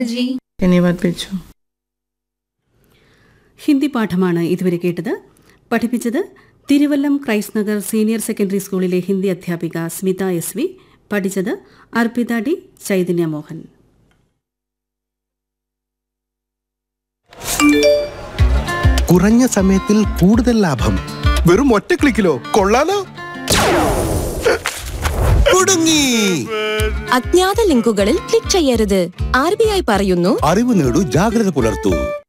जी धन्यवाद पिछू ഹിന്ദി പാഠമാണ് ഇതുവരെ കേട്ടത് പഠിപ്പിച്ചത് Thiruvallam Christ Nagar senior secondary സ്കൂളിലെ ഹിന്ദി അധ്യാപിക സ്മിത എസ് വി പഠിച്ചത് അർപ്പിത ഡി ചൈതന്യ മോഹൻ കുറഞ്ഞ സമയത്തിൽ കൂടുതൽ ലാഭം വെറും ഒറ്റ ക്ലിക്കിലോ കൊള്ളാലോ കുടുങ്ങി അജ്ഞാത ലിങ്കുകളിൽ ക്ലിക്ക് ചെയ്യരുത് ആർ ബി ഐ പറയുന്നു അറിവ് നേടൂ ജാഗ്രത പുലർത്തൂ